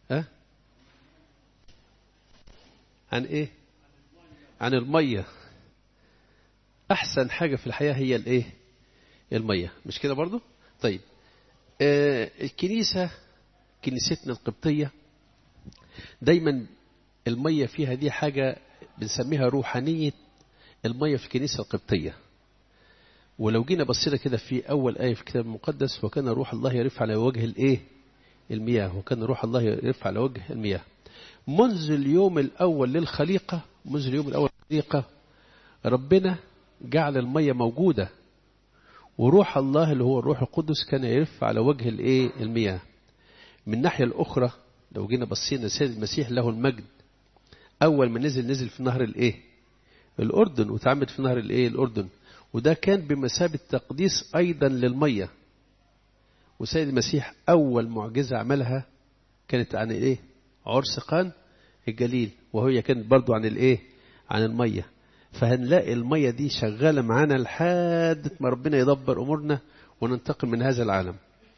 ها عن ايه عن المية احسن حاجة في الحياة هي الايه المية مش كده برضو طيب آه الكنيسة كنيستنا القبطية دايما المية فيها دي حاجة بنسميها روحانية المية في الكنيسة القبطية ولو جينا بصينا كده في أول آية في الكتاب المقدس وكان روح الله يرف على وجه الإيه المياه وكان روح الله يرف على وجه المياه منذ اليوم الأول للخليقة منذ اليوم الأول للخليقة ربنا جعل المية موجودة وروح الله اللي هو الروح القدس كان يرف على وجه الإيه المياه من الناحية الأخرى لو جينا بصينا سيد المسيح له المجد أول ما نزل نزل في نهر الإيه الأردن وتعمد في نهر الإيه الأردن وده كان بمثابة تقديس أيضا للمية وسيد المسيح أول معجزة عملها كانت عن الإيه عرس قان الجليل وهي كانت برضو عن الإيه عن المية فهنلاقي المية دي شغالة معانا لحد ما ربنا يدبر أمورنا وننتقل من هذا العالم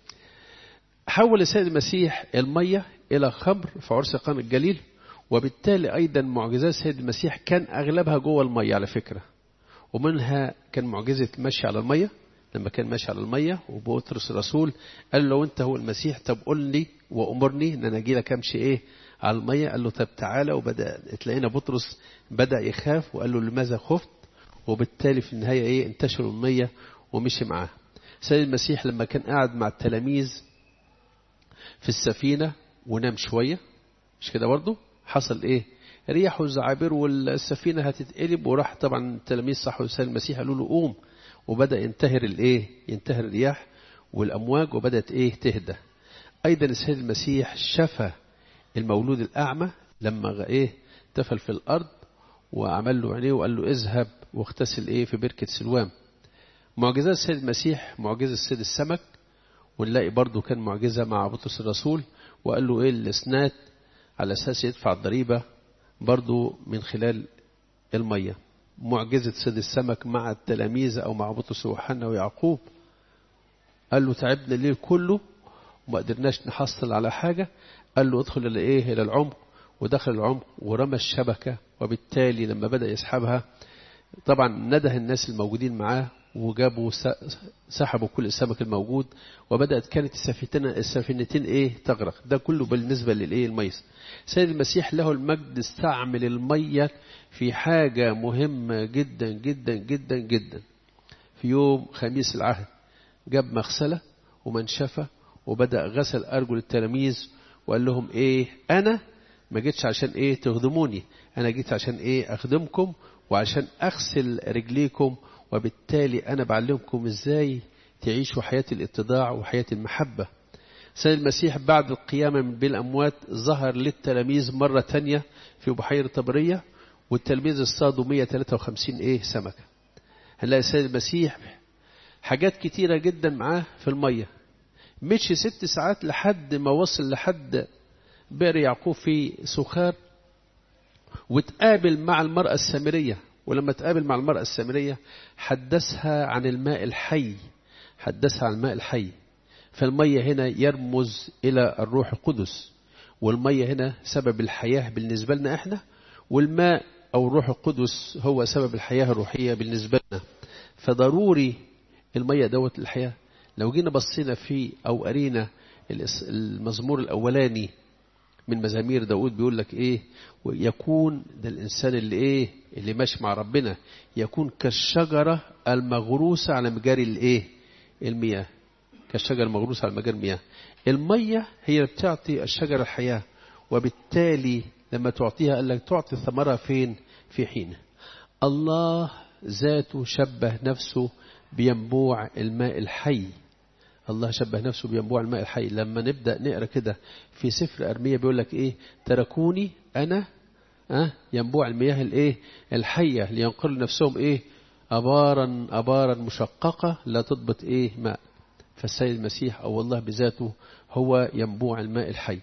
حول السيد المسيح المية إلى خمر في عرس قان الجليل وبالتالي أيضا معجزات السيد المسيح كان أغلبها جوه المية على فكرة ومنها كان معجزة المشي على المية لما كان ماشي على المية وبطرس الرسول قال له لو أنت هو المسيح طب قل لي وأمرني أن أنا أجي لك أمشي إيه على المية قال له طب تعالى وبدأ تلاقينا بطرس بدأ يخاف وقال له لماذا خفت وبالتالي في النهاية إيه انتشروا المية ومشي معاه سيد المسيح لما كان قاعد مع التلاميذ في السفينة ونام شوية مش كده برضه حصل إيه ريح وزعابير والسفينة هتتقلب وراح طبعا التلاميذ صحوا لسيد المسيح قالوا له قوم وبدأ ينتهر الايه ينتهر الرياح والأمواج وبدأت ايه تهدى أيضا السيد المسيح شفى المولود الأعمى لما ايه تفل في الأرض وعمل له عينيه وقال له اذهب واغتسل ايه في بركة سلوام معجزات السيد المسيح معجزة السيد السمك ونلاقي برضو كان معجزة مع بطرس الرسول وقال له ايه الاسناد على أساس يدفع الضريبة برضو من خلال المية معجزة سيد السمك مع التلاميذ أو مع بطرس ويوحنا ويعقوب قال له تعبنا الليل كله وما قدرناش نحصل على حاجة قال له ادخل إلى إيه إلى العمق ودخل العمق ورمى الشبكة وبالتالي لما بدأ يسحبها طبعا نده الناس الموجودين معاه وجابوا سحبوا كل السمك الموجود وبدأت كانت السفينتين السفينتين ايه تغرق ده كله بالنسبة للايه الميس سيد المسيح له المجد استعمل المية في حاجة مهمة جدا جدا جدا جدا في يوم خميس العهد جاب مغسلة ومنشفة وبدأ غسل أرجل التلاميذ وقال لهم ايه أنا ما جيتش عشان ايه تخدموني أنا جيت عشان ايه أخدمكم وعشان أغسل رجليكم وبالتالي أنا بعلمكم إزاي تعيشوا حياة الاتضاع وحياة المحبة سيد المسيح بعد القيامة من بين الأموات ظهر للتلاميذ مرة تانية في بحيرة طبرية والتلاميذ اصطادوا 153 إيه سمكة هنلاقي سيد المسيح حاجات كتيرة جدا معاه في المية مشي ست ساعات لحد ما وصل لحد بئر يعقوب في سخار وتقابل مع المرأة السامرية ولما تقابل مع المرأة السامرية حدثها عن الماء الحي حدثها عن الماء الحي فالمية هنا يرمز إلى الروح القدس والمية هنا سبب الحياة بالنسبة لنا إحنا والماء أو الروح القدس هو سبب الحياة الروحية بالنسبة لنا فضروري المية دوت الحياة لو جينا بصينا في أو قرينا المزمور الأولاني من مزامير داود بيقول لك ايه ويكون ده الانسان اللي ايه اللي ماشي مع ربنا يكون كالشجرة المغروسة على مجاري الايه المياه كالشجرة المغروسة على مجاري المياه المية هي اللي بتعطي الشجرة الحياة وبالتالي لما تعطيها قال لك تعطي ثمرها فين في حين الله ذاته شبه نفسه بينبوع الماء الحي الله شبه نفسه بينبوع الماء الحي لما نبدأ نقرأ كده في سفر أرمية بيقول لك إيه تركوني أنا أه ينبوع المياه الإيه الحية لينقلوا نفسهم إيه أبارا أبارا مشققة لا تضبط إيه ماء فالسيد المسيح أو الله بذاته هو ينبوع الماء الحي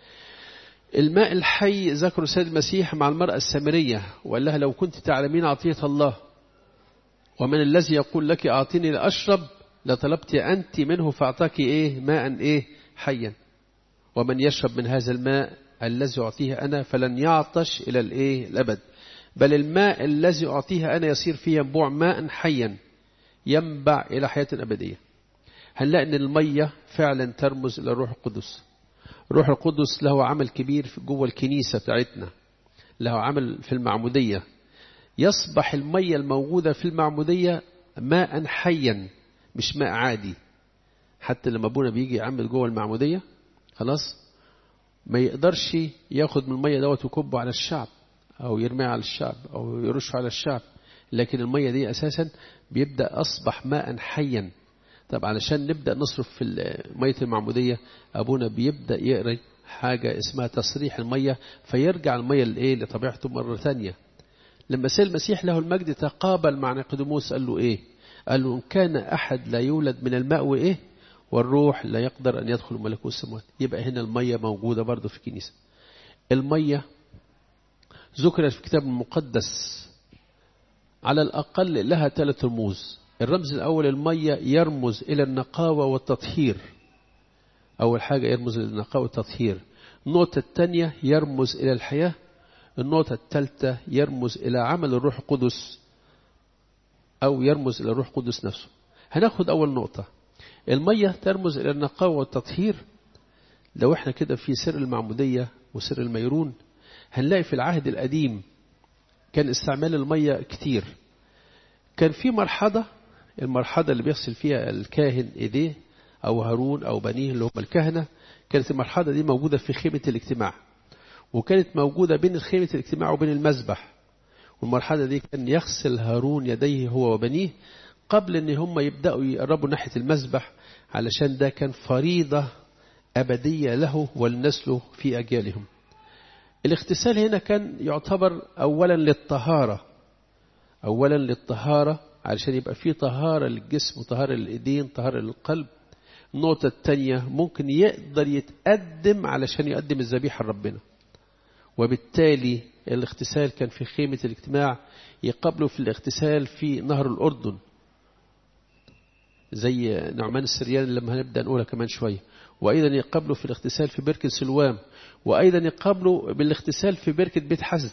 الماء الحي ذكر السيد المسيح مع المرأة السامرية وقال لها لو كنت تعلمين عطية الله ومن الذي يقول لك أعطيني لأشرب لطلبت أنت منه فأعطاك إيه ماء إيه حيا ومن يشرب من هذا الماء الذي أعطيه أنا فلن يعطش إلى الإيه الأبد بل الماء الذي أعطيه أنا يصير فيه ينبوع ماء حيا ينبع إلى حياة أبدية هنلاقي أن المية فعلا ترمز إلى الروح القدس الروح القدس له عمل كبير في جوه الكنيسة بتاعتنا له عمل في المعمودية يصبح المية الموجودة في المعمودية ماء حيا مش ماء عادي حتى لما ابونا بيجي يعمل جوه المعمودية خلاص ما يقدرش ياخد من المية دوت ويكبه على الشعب أو يرميه على الشعب أو يرشه على الشعب لكن المية دي أساسا بيبدأ أصبح ماء حيا طب علشان نبدأ نصرف في مية المعمودية أبونا بيبدأ يقرأ حاجة اسمها تصريح المية فيرجع المية لإيه لطبيعته مرة ثانية لما سيد المسيح له المجد تقابل مع نيقوديموس قال له إيه قال له إن كان أحد لا يولد من الماء وإيه والروح لا يقدر أن يدخل ملكوت السماوات يبقى هنا المية موجودة برضه في الكنيسة المية ذكرت في الكتاب المقدس على الأقل لها ثلاث رموز الرمز الأول المية يرمز إلى النقاوة والتطهير أول حاجة يرمز إلى النقاوة والتطهير النقطة الثانية يرمز إلى الحياة النقطة الثالثة يرمز إلى عمل الروح القدس أو يرمز إلى الروح القدس نفسه هناخد أول نقطة المية ترمز إلى النقاوة والتطهير لو احنا كده في سر المعمودية وسر الميرون هنلاقي في العهد القديم كان استعمال المية كتير كان في مرحلة المرحلة اللي بيغسل فيها الكاهن ايديه او هارون او بنيه اللي هم الكهنة كانت المرحلة دي موجودة في خيمة الاجتماع وكانت موجودة بين خيمة الاجتماع وبين المذبح والمرحلة دي كان يغسل هارون يديه هو وبنيه قبل ان هم يبدأوا يقربوا ناحية المذبح علشان ده كان فريضة أبدية له ولنسله في أجيالهم الاغتسال هنا كان يعتبر أولا للطهارة أولا للطهارة علشان يبقى فيه طهارة للجسم وطهارة للإيدين طهارة للقلب النقطة الثانية ممكن يقدر يتقدم علشان يقدم الذبيحة لربنا وبالتالي الاغتسال كان في خيمة الاجتماع يقابله في الاغتسال في نهر الأردن زي نعمان السريان لما هنبدأ نقولها كمان شوية وأيضا يقابله في الاغتسال في بركة سلوام وأيضا يقابله بالاغتسال في بركة بيت حزد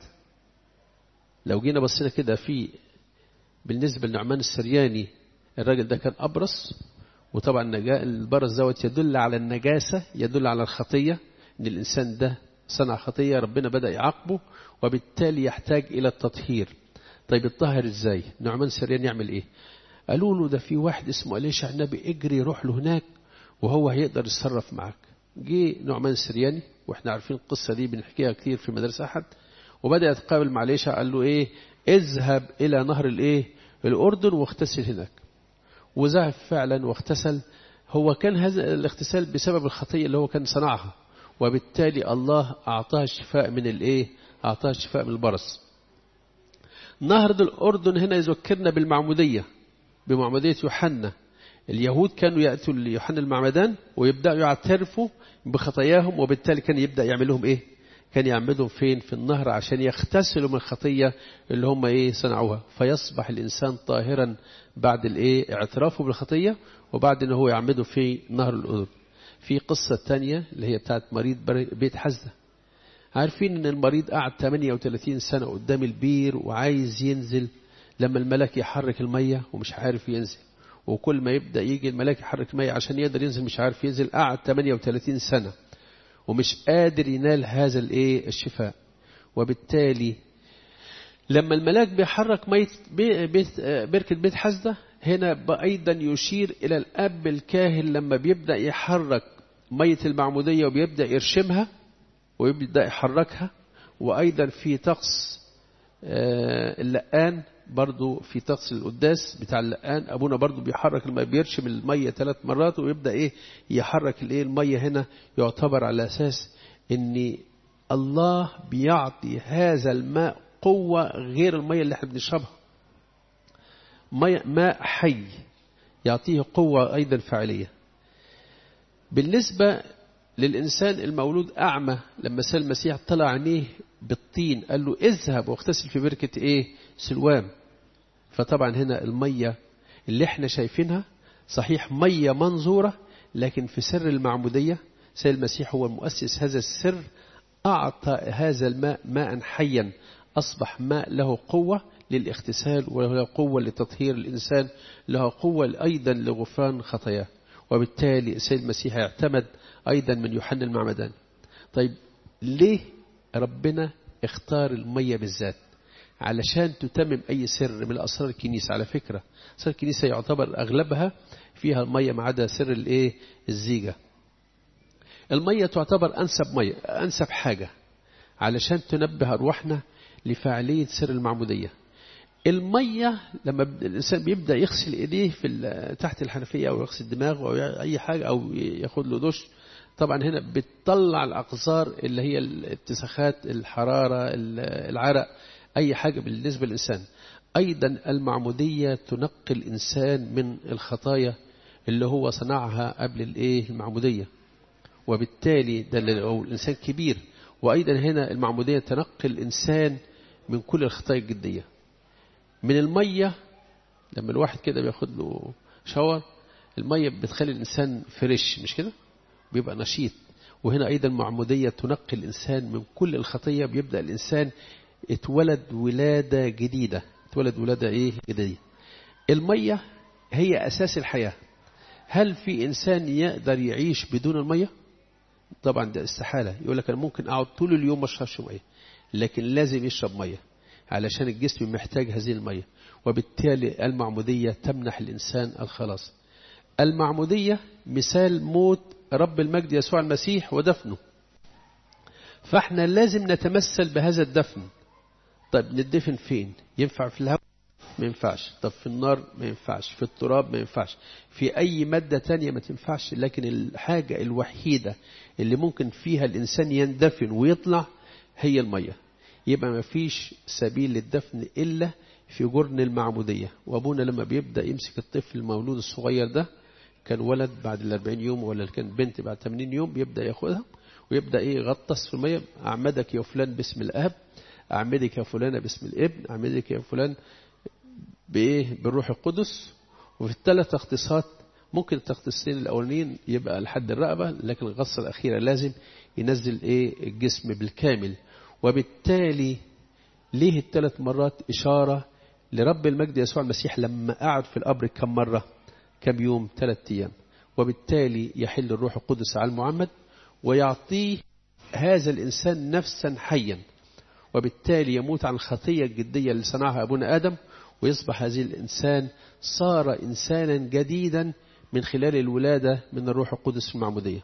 لو جينا بصينا كده في بالنسبة لنعمان السرياني الراجل ده كان أبرص وطبعا البرص دوت يدل على النجاسة يدل على الخطية إن الإنسان ده صنع خطية ربنا بدأ يعاقبه وبالتالي يحتاج إلى التطهير طيب الطاهر إزاي نعمان السرياني يعمل إيه قالوا له ده في واحد اسمه أليشع النبي اجري روح له هناك وهو هيقدر يتصرف معاك جه نعمان السرياني واحنا عارفين القصة دي بنحكيها كتير في مدرسة أحد وبدأ يتقابل مع أليشع قال له إيه اذهب إلى نهر الإيه الأردن واغتسل هناك وذهب فعلا واغتسل هو كان هذا الاغتسال بسبب الخطية اللي هو كان صنعها وبالتالي الله أعطاه الشفاء من الإيه أعطاه الشفاء من البرص نهر الأردن هنا يذكرنا بالمعمودية بمعمودية يوحنا اليهود كانوا يأتوا ليوحنا المعمدان ويبدأوا يعترفوا بخطاياهم وبالتالي كان يبدأ يعمل لهم إيه كان يعمدهم فين في النهر عشان يغتسلوا من الخطية اللي هم إيه صنعوها فيصبح الإنسان طاهرا بعد الإيه اعترافه بالخطية وبعد إن هو يعمده في نهر الأردن في قصة تانية اللي هي بتاعت مريض بيت حزة عارفين إن المريض قعد 38 سنة قدام البير وعايز ينزل لما الملاك يحرك المية ومش عارف ينزل وكل ما يبدأ يجي الملاك يحرك المية عشان يقدر ينزل مش عارف ينزل قعد 38 سنة ومش قادر ينال هذا الايه الشفاء وبالتالي لما الملاك بيحرك ميت بيت بركة بيت حزدة هنا أيضا يشير إلى الأب الكاهن لما بيبدأ يحرك مية المعمودية وبيبدأ يرشمها ويبدأ يحركها وأيضا في طقس اللقان برضو في طقس القداس بتاع اللقان أبونا برضو بيحرك المية بيرشم المية ثلاث مرات ويبدأ إيه يحرك الإيه المية هنا يعتبر على أساس إن الله بيعطي هذا الماء قوة غير المية اللي احنا بنشربها ماء حي يعطيه قوة أيضا فعلية بالنسبة للإنسان المولود أعمى لما سال المسيح طلع عينيه بالطين قال له اذهب واغتسل في بركة إيه سلوام فطبعا هنا المية اللي احنا شايفينها صحيح مية منظورة لكن في سر المعمودية سيد المسيح هو المؤسس هذا السر أعطى هذا الماء ماء حيا أصبح ماء له قوة للاغتسال وله قوة لتطهير الإنسان له قوة أيضا لغفران خطاياه وبالتالي السيد المسيح اعتمد أيضا من يوحنا المعمدان طيب ليه ربنا اختار المية بالذات علشان تتمم أي سر من أسرار الكنيسة على فكرة أسرار الكنيسة يعتبر أغلبها فيها المية ما عدا سر الإيه الزيجة المية تعتبر أنسب مية أنسب حاجة علشان تنبه أرواحنا لفعالية سر المعمودية المية لما الإنسان بيبدأ يغسل إيديه في تحت الحنفية أو يغسل دماغه أو أي حاجة أو ياخد له دش طبعا هنا بتطلع الأقذار اللي هي الاتساخات الحرارة العرق أي حاجة بالنسبة للإنسان أيضا المعمودية تنقي الإنسان من الخطايا اللي هو صنعها قبل الإيه المعمودية وبالتالي ده لو الإنسان كبير وأيضا هنا المعمودية تنقي الإنسان من كل الخطايا الجدية من المية لما الواحد كده بياخد له شاور المية بتخلي الإنسان فريش مش كده بيبقى نشيط وهنا أيضا المعمودية تنقي الإنسان من كل الخطية بيبدأ الإنسان اتولد ولادة جديدة اتولد ولادة إيه جديدة المية هي أساس الحياة هل في إنسان يقدر يعيش بدون المية طبعا ده استحالة يقول لك أنا ممكن أقعد طول اليوم ما أشربش مية لكن لازم يشرب مية علشان الجسم محتاج هذه المية وبالتالي المعمودية تمنح الإنسان الخلاص المعمودية مثال موت رب المجد يسوع المسيح ودفنه فاحنا لازم نتمثل بهذا الدفن طيب ندفن فين ينفع في الهواء ما ينفعش طب في النار ما ينفعش في التراب ما ينفعش في أي مادة تانية ما تنفعش لكن الحاجة الوحيدة اللي ممكن فيها الإنسان يندفن ويطلع هي المية يبقى ما فيش سبيل للدفن إلا في جرن المعمودية وأبونا لما بيبدأ يمسك الطفل المولود الصغير ده كان ولد بعد الأربعين يوم ولا كان بنت بعد 80 يوم بيبدأ ياخدها ويبدأ إيه يغطس في المية أعمدك يا فلان باسم الأب أعمدك يا فلانة باسم الابن أعمدك يا فلان بإيه بالروح القدس وفي الثلاث تغطيسات ممكن التغطيسين الأولانيين يبقى لحد الرقبة لكن الغطسة الأخيرة لازم ينزل إيه الجسم بالكامل وبالتالي ليه الثلاث مرات إشارة لرب المجد يسوع المسيح لما قعد في القبر كم مرة كم يوم ثلاث أيام وبالتالي يحل الروح القدس على المعمد ويعطيه هذا الإنسان نفسا حيا وبالتالي يموت عن الخطية الجدية اللي صنعها أبونا آدم ويصبح هذه الإنسان صار إنسانا جديدا من خلال الولادة من الروح القدس في المعمودية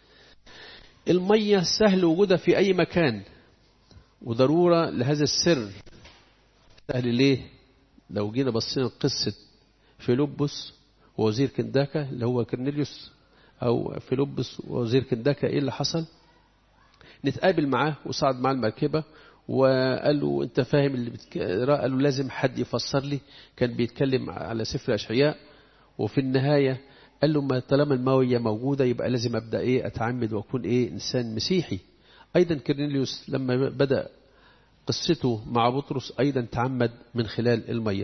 المية سهل وجودها في أي مكان وضرورة لهذا السر سهل ليه لو جينا بصينا قصة فيلبس ووزير كنداكا اللي هو كرنيليوس أو فيلبس ووزير كنداكا إيه اللي حصل نتقابل معاه وصعد معاه المركبة وقال له انت فاهم اللي بتك... قال له لازم حد يفسر لي كان بيتكلم على سفر اشعياء وفي النهاية قال له ما طالما الماوية موجودة يبقى لازم ابدا ايه اتعمد واكون ايه انسان مسيحي ايضا كرنيليوس لما بدأ قصته مع بطرس ايضا تعمد من خلال المية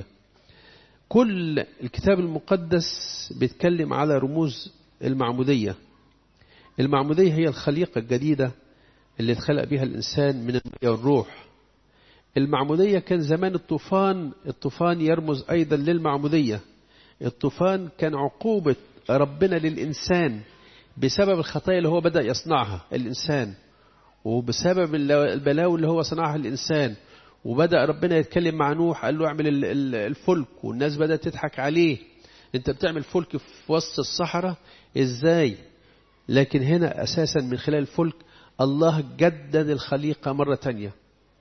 كل الكتاب المقدس بيتكلم على رموز المعمودية المعمودية هي الخليقة الجديدة اللي اتخلق بها الإنسان من المياه والروح المعمودية كان زمان الطوفان الطوفان يرمز أيضا للمعمودية الطوفان كان عقوبة ربنا للإنسان بسبب الخطايا اللي هو بدأ يصنعها الإنسان وبسبب البلاوي اللي هو صنعها الإنسان وبدأ ربنا يتكلم مع نوح قال له اعمل الفلك والناس بدأت تضحك عليه انت بتعمل فلك في وسط الصحراء ازاي لكن هنا أساسا من خلال الفلك الله جدد الخليقة مرة تانية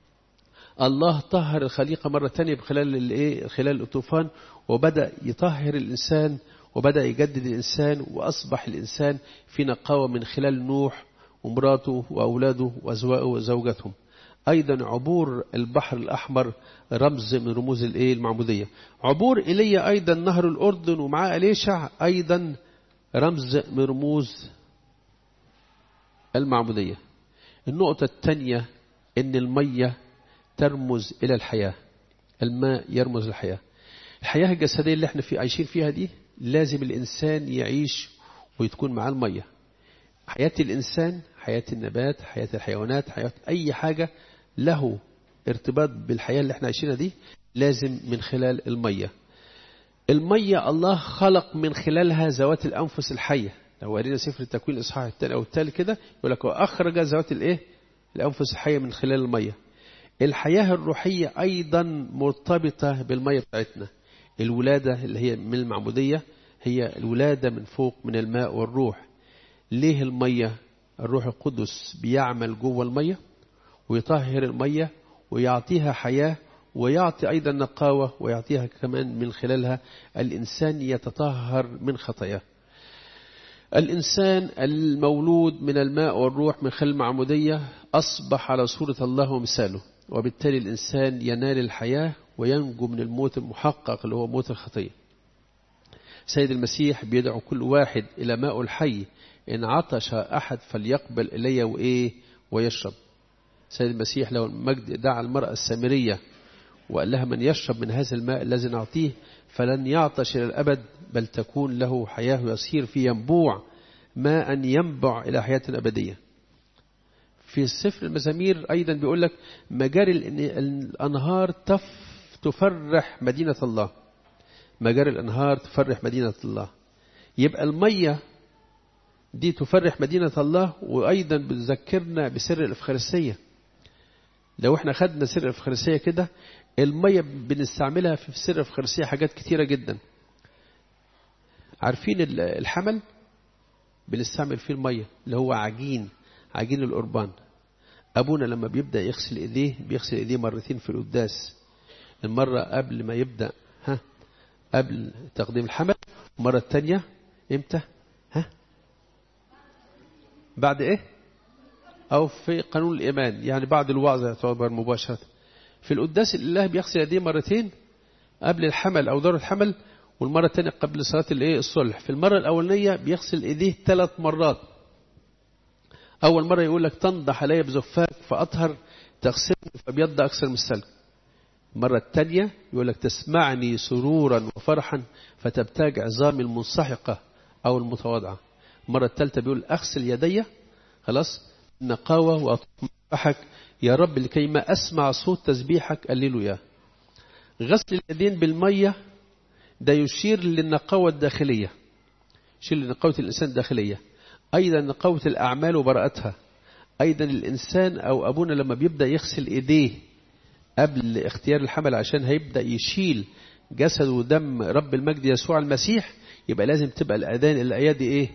الله طهر الخليقة مرة تانية بخلال الايه خلال الطوفان وبدأ يطهر الإنسان وبدأ يجدد الإنسان وأصبح الإنسان في نقاوة من خلال نوح ومراته وأولاده وأزواجه وزوجتهم أيضا عبور البحر الأحمر رمز من رموز الايه المعمودية عبور إيليا أيضا نهر الأردن ومعاه أليشع أيضا رمز من رموز المعمودية النقطة الثانية ان المية ترمز الى الحياة الماء يرمز للحياة الحياة الجسدية اللي احنا في عايشين فيها دي لازم الانسان يعيش ويتكون مع المية حياة الإنسان حياة النبات حياة الحيوانات حياة أي حاجة له ارتباط بالحياة اللي احنا عايشينها دي لازم من خلال المية المية الله خلق من خلالها ذوات الأنفس الحية لو قرينا سفر التكوين الإصحاح الثاني أو الثالث كده يقول لك أخرج ذوات الإيه الأنفس الحية من خلال المية الحياة الروحية أيضا مرتبطة بالمية بتاعتنا الولادة اللي هي من المعمودية هي الولادة من فوق من الماء والروح ليه المية الروح القدس بيعمل جوه المية ويطهر المية ويعطيها حياة ويعطي أيضا نقاوة ويعطيها كمان من خلالها الإنسان يتطهر من خطاياه الإنسان المولود من الماء والروح من خلال المعمودية أصبح على صورة الله ومثاله وبالتالي الإنسان ينال الحياة وينجو من الموت المحقق اللي هو موت الخطية سيد المسيح بيدعو كل واحد إلى ماء الحي إن عطش أحد فليقبل إلي وإيه ويشرب سيد المسيح لو المجد دعا المرأة السامرية وقال لها من يشرب من هذا الماء الذي نعطيه فلن يعطش إلى الأبد بل تكون له حياة يصير في ينبوع ماء ينبع إلى حياة أبدية في سفر المزامير أيضا بيقول لك مجاري الأنهار تف تفرح مدينة الله مجاري الأنهار تفرح مدينة الله يبقى المية دي تفرح مدينة الله وأيضا بتذكرنا بسر الإفخارسية لو احنا خدنا سر الإفخارسية كده المية بنستعملها في سر الإفخارسية حاجات كتيرة جدا عارفين الحمل بنستعمل فيه المية اللي هو عجين عجين القربان أبونا لما بيبدأ يغسل إيديه بيغسل إيديه مرتين في القداس المرة قبل ما يبدأ ها قبل تقديم الحمل المرة الثانية إمتى ها بعد إيه أو في قانون الإيمان يعني بعد الوعظ يعتبر مباشرة في القداس الله بيغسل يديه مرتين قبل الحمل أو دور الحمل والمرة الثانية قبل صلاة الإيه الصلح في المرة الأولانية بيغسل إيديه ثلاث مرات أول مرة يقول لك تنضح علي بزفاك فأطهر تغسلني فبيض أكثر من السلك المرة الثانية يقول لك تسمعني سرورا وفرحا فتبتاج عظامي المنسحقة أو المتواضعة المرة الثالثة بيقول أغسل يدي خلاص نقاوة وأطمحك يا رب لكي ما أسمع صوت تسبيحك الليلويا غسل اليدين بالمية ده يشير للنقاوة الداخلية يشير لنقاوة الإنسان الداخلية أيضا نقاوة الأعمال وبراءتها أيضا الإنسان أو أبونا لما بيبدأ يغسل إيديه قبل اختيار الحمل عشان هيبدأ يشيل جسد ودم رب المجد يسوع المسيح يبقى لازم تبقى الأذان الأيادي إيه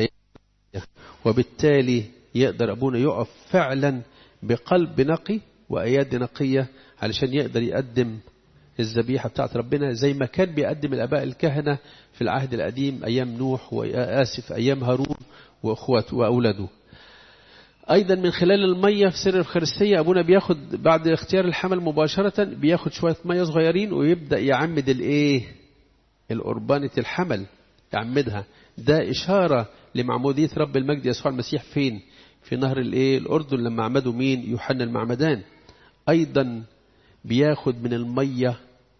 وبالتالي يقدر أبونا يقف فعلا بقلب نقي وأيادي نقية علشان يقدر يقدم الذبيحة بتاعت ربنا زي ما كان بيقدم الآباء الكهنة في العهد القديم أيام نوح وآسف أيام هارون وأخواته وأولاده أيضا من خلال المية في سر الخرسية أبونا بياخد بعد اختيار الحمل مباشرة بياخد شوية مية صغيرين ويبدأ يعمد الإيه القربانة الحمل يعمدها ده إشارة لمعمودية رب المجد يسوع المسيح فين في نهر الإيه الأردن لما عمدوا مين يوحنا المعمدان أيضا بياخد من المية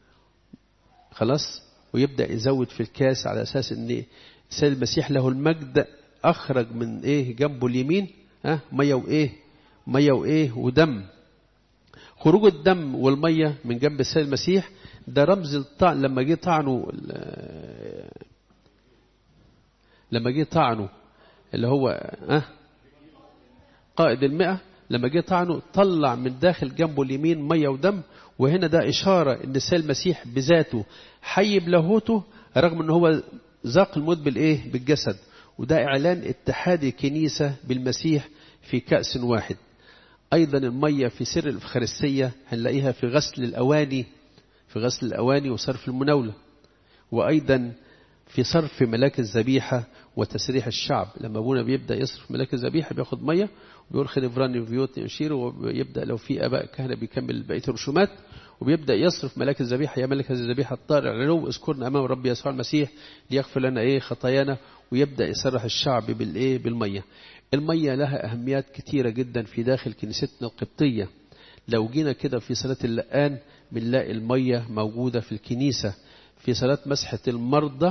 خلاص ويبدأ يزود في الكاس على أساس أن سيد المسيح له المجد أخرج من إيه جنبه اليمين ها مية وإيه مية وإيه ودم خروج الدم والمية من جنب السيد المسيح ده رمز الطعن لما جه طعنه لما جه طعنه اللي هو ها قائد المئة لما جه طعنه طلع من داخل جنبه اليمين مية ودم وهنا ده إشارة إن السيد المسيح بذاته حي بلاهوته رغم إن هو ذاق الموت بالإيه بالجسد وده إعلان اتحاد الكنيسة بالمسيح في كأس واحد أيضا المية في سر الإفخارستية هنلاقيها في غسل الأواني في غسل الأواني وصرف المناولة وأيضا في صرف ملاك الذبيحة وتسريح الشعب لما أبونا بيبدأ يصرف ملاك الذبيحة بياخد مية وبيقول خنفراني فيوت يشير ويبدأ لو في أباء كهنة بيكمل بقية الرسومات وبيبدأ يصرف ملاك الذبيحة يا ملك هذه الذبيحة الطارع العلو اذكرنا أمام رب يسوع المسيح ليغفر لنا إيه خطايانا ويبدأ يسرح الشعب بالإيه بالمية المية لها أهميات كتيرة جدا في داخل كنيستنا القبطية لو جينا كده في صلاة اللقان بنلاقي المية موجودة في الكنيسة في صلاة مسحة المرضى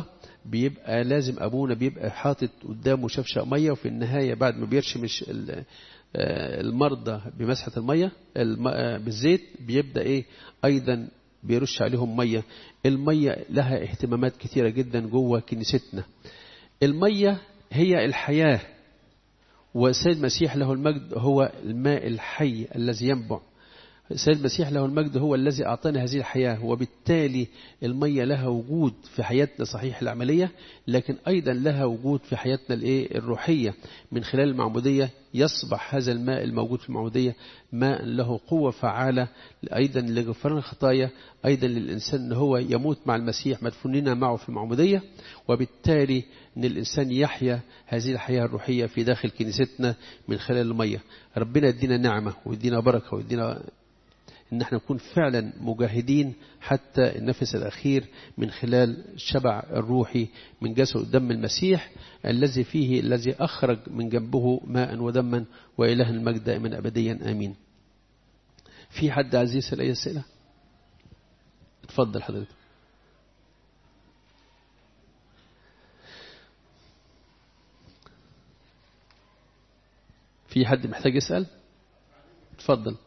بيبقى لازم أبونا بيبقى حاطط قدامه شفشق مية وفي النهاية بعد ما بيرشم المرضى بمسحة المية بالزيت بيبدأ إيه أيضا بيرش عليهم مية المية لها اهتمامات كثيرة جدا جوه كنيستنا المية هي الحياة والسيد المسيح له المجد هو الماء الحي الذي ينبع السيد المسيح له المجد هو الذي أعطانا هذه الحياة وبالتالي المية لها وجود في حياتنا صحيح العملية لكن أيضا لها وجود في حياتنا الإيه الروحية من خلال المعمودية يصبح هذا الماء الموجود في المعمودية ماء له قوة فعالة أيضا لغفران الخطايا أيضا للإنسان أن هو يموت مع المسيح مدفونين معه في المعمودية وبالتالي أن الإنسان يحيا هذه الحياة الروحية في داخل كنيستنا من خلال المية ربنا يدينا نعمة ويدينا بركة ويدينا ان احنا نكون فعلا مجاهدين حتى النفس الاخير من خلال الشبع الروحي من جسد دم المسيح الذي فيه الذي اخرج من جنبه ماء ودما واله المجد دائما ابديا امين. في حد عايز يسال اي اسئله؟ اتفضل حضرتك. في حد محتاج يسال؟ اتفضل.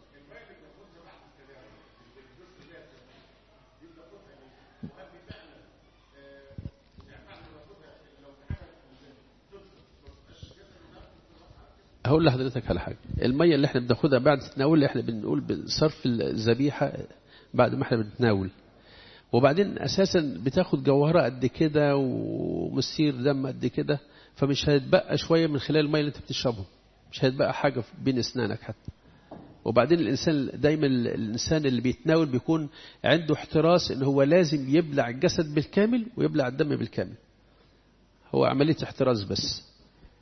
هقول لحضرتك على حاجة المية اللي احنا بناخدها بعد التناول اللي احنا بنقول بصرف الذبيحة بعد ما احنا بنتناول وبعدين اساسا بتاخد جوهرة قد كده ومسير دم قد كده فمش هيتبقى شوية من خلال المية اللي انت بتشربها مش هيتبقى حاجة بين اسنانك حتى وبعدين الانسان دايما الانسان اللي بيتناول بيكون عنده احتراس ان هو لازم يبلع الجسد بالكامل ويبلع الدم بالكامل هو عملية احتراز بس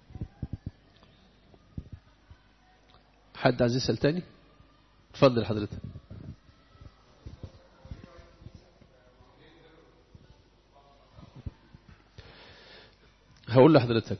حد عايز يسأل تاني اتفضل حضرتك هقول لحضرتك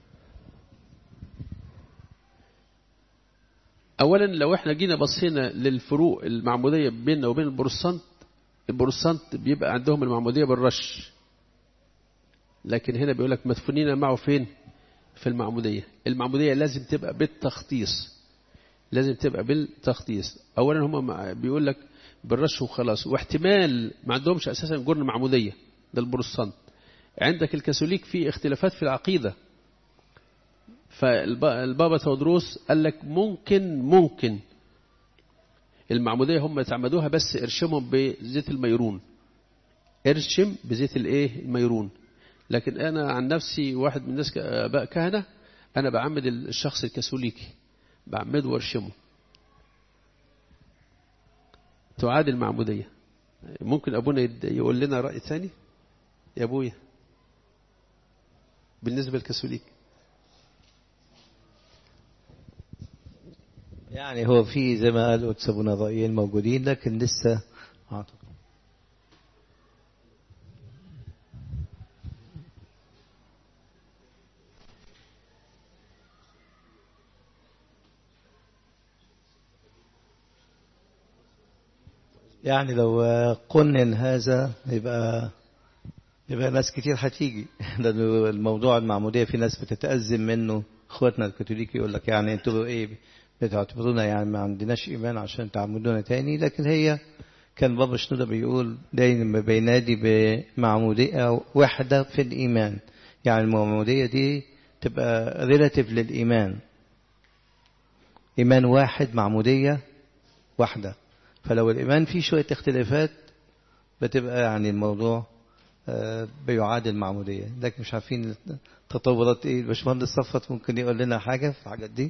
اولا لو احنا جينا بصينا للفروق المعموديه بيننا وبين البروستانت البروستانت بيبقى عندهم المعموديه بالرش لكن هنا بيقول لك مدفونين معه فين في المعموديه المعموديه لازم تبقى بالتخطيص لازم تبقى بالتخطيص اولا هم بيقول لك بالرش وخلاص واحتمال ما عندهمش اساسا جرن معموديه ده البروستانت عندك الكاثوليك في اختلافات في العقيده فالبابا تودروس قال لك ممكن ممكن المعموديه هم يتعمدوها بس ارشمهم بزيت الميرون ارشم بزيت الايه الميرون لكن انا عن نفسي واحد من الناس اباء كهنه انا بعمد الشخص الكاثوليكي بعمده وارشمه تعاد المعمودية ممكن أبونا يقول لنا رأي ثاني يا أبويا بالنسبة للكاثوليك يعني هو في زي ما قالوا تسبونا رأيين موجودين لكن لسه أعتقد يعني لو قنن هذا يبقى يبقى ناس كتير هتيجي لأن الموضوع المعمودية في ناس بتتأزم منه اخواتنا الكاثوليك يقول لك يعني انتوا ايه بتعتبرونا يعني ما عندناش ايمان عشان تعمدونا تاني لكن هي كان بابا شنودة بيقول دايما بينادي بمعمودية وحدة في الإيمان يعني المعمودية دي تبقى ريلاتيف للإيمان إيمان واحد معمودية واحدة فلو الإيمان فيه شوية اختلافات بتبقى يعني الموضوع بيعادل المعمودية لكن مش عارفين التطورات ايه الباشمهندس صفت ممكن يقول لنا حاجة في الحاجات دي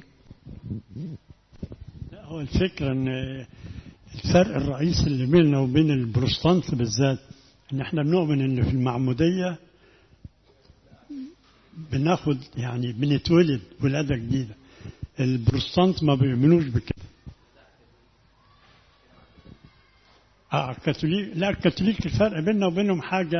هو الفكرة ان الفرق الرئيسي اللي بيننا وبين البروستانت بالذات ان احنا بنؤمن ان في المعمودية بناخد يعني بنتولد ولادة جديدة البروستانت ما بيؤمنوش بكده اه الكاثوليك لا الكاثوليك الفرق بيننا وبينهم حاجة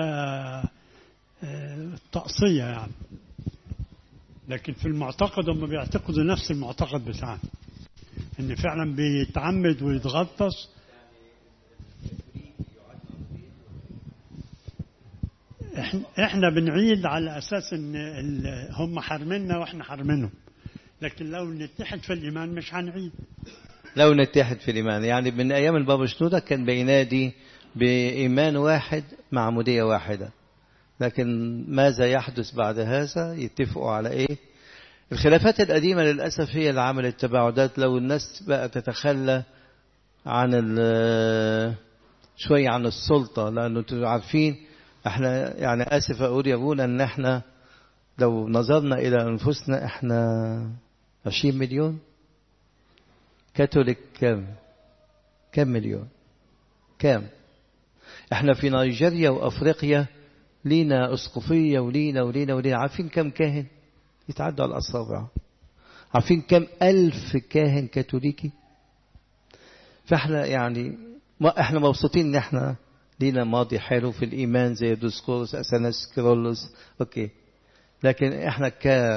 طقسية يعني لكن في المعتقد هم بيعتقدوا نفس المعتقد بتاعنا ان فعلا بيتعمد ويتغطس احنا احنا بنعيد على اساس ان ال- هم حارميننا واحنا حارمينهم لكن لو نتحد في الايمان مش هنعيد لو نتحد في الإيمان يعني من أيام البابا شنودة كان بينادي بإيمان واحد معمودية واحدة لكن ماذا يحدث بعد هذا يتفقوا على إيه الخلافات القديمة للأسف هي اللي عملت تباعدات لو الناس بقى تتخلى عن ال- شوية عن السلطة لأنه انتوا عارفين احنا يعني آسف أقول يا أبونا إن احنا لو نظرنا إلى أنفسنا احنا 20 مليون كاثوليك كام كام مليون كام احنا في نيجيريا وافريقيا لينا اسقفيه ولينا ولينا ولينا عارفين كم كاهن يتعدوا على الاصابع عارفين كم الف كاهن كاثوليكي فاحنا يعني ما احنا مبسوطين ان احنا لينا ماضي حلو في الايمان زي دوسكورس اثناس كيرلس اوكي لكن احنا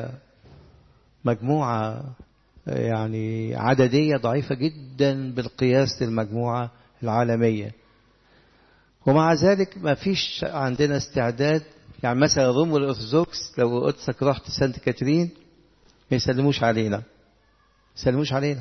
كمجموعه يعني عددية ضعيفة جدا بالقياس للمجموعة العالمية ومع ذلك ما فيش عندنا استعداد يعني مثلا الروم الأرثوذكس لو قدسك رحت سانت كاترين ما يسلموش علينا يسلموش علينا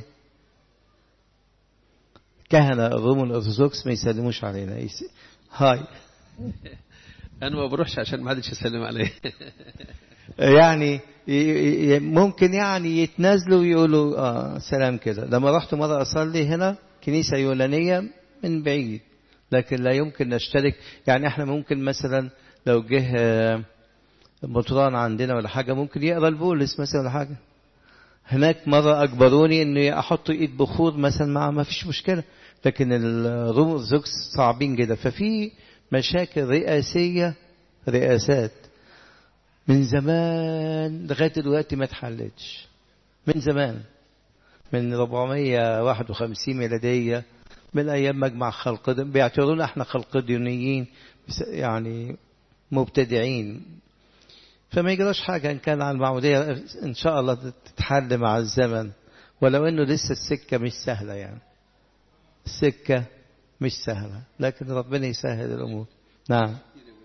كهنة الروم الأرثوذكس ما يسلموش علينا يس... هاي انا ما بروحش عشان ما حدش يسلم عليا يعني ي- ي- ممكن يعني يتنازلوا ويقولوا آه سلام كده لما رحت مرة أصلي هنا كنيسة يونانية من بعيد لكن لا يمكن نشترك يعني احنا ممكن مثلا لو جه آه، مطران عندنا ولا حاجة ممكن يقرا البولس مثلا ولا حاجة هناك مرة أجبروني إني أحط إيد بخور مثلا مع ما فيش مشكلة لكن الروم زوكس صعبين جدا ففي مشاكل رئاسية رئاسات من زمان لغاية دلوقتي ما اتحلتش من زمان من 451 ميلادية من أيام مجمع خلق بيعتبرونا احنا خلقديونيين بس- يعني مبتدعين فما يجراش حاجة إن كان على المعمودية إن شاء الله تتحل مع الزمن ولو إنه لسه السكة مش سهلة يعني السكة مش سهلة لكن ربنا يسهل الأمور نعم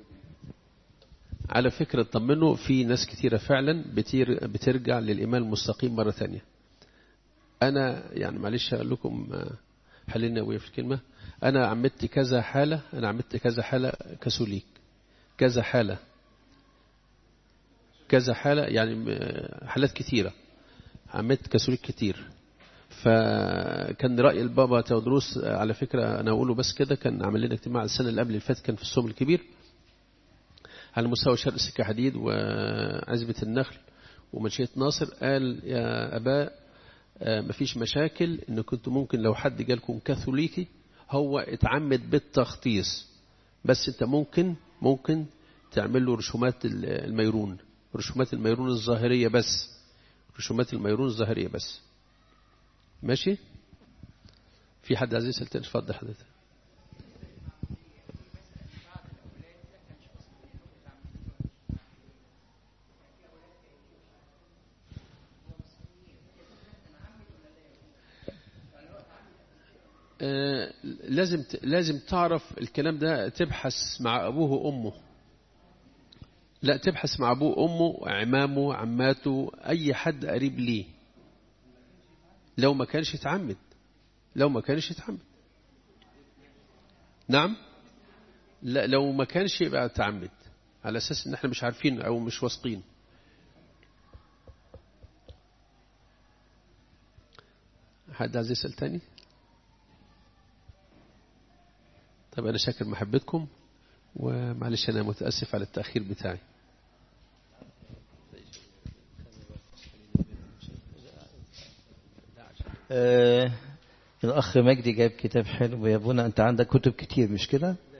على فكرة طمنوا في ناس كتيرة فعلا بتير بترجع للإيمان المستقيم مرة تانية أنا يعني معلش أقول لكم آه، حللنا ويا في الكلمة أنا عمدت كذا حالة أنا عمدت كذا حالة كاثوليك كذا حالة كذا حالة يعني آه، حالات كتيرة عمدت كاثوليك كتير فكان رأي البابا تودروس آه، على فكرة أنا أقوله بس كده كان عمل لنا اجتماع السنة اللي قبل اللي فاتت كان في الصوم الكبير على مستوى شرق سكة حديد وعزبة النخل ومنشية ناصر قال يا أباء آه، مفيش مشاكل إن كنت ممكن لو حد جالكم كاثوليكي هو اتعمد بالتخطيص بس انت ممكن ممكن تعمل له رسومات ال- الميرون رسومات الميرون الظاهرية بس رسومات الميرون الظاهرية بس ماشي في حد عايز يسأل تاني اتفضل حضرتك آه، لازم ت- لازم تعرف الكلام ده تبحث مع أبوه وأمه لا تبحث مع أبوه وأمه عمامه عماته أي حد قريب ليه لو ما كانش يتعمد لو ما كانش يتعمد نعم لا لو ما كانش يبقى تعمد على أساس إن احنا مش عارفين أو مش واثقين حد عايز يسأل تاني طب أنا شاكر محبتكم ومعلش أنا متأسف على التأخير بتاعي آه الأخ مجدي جايب كتاب حلو يا ابونا أنت عندك كتب كتير مش كده؟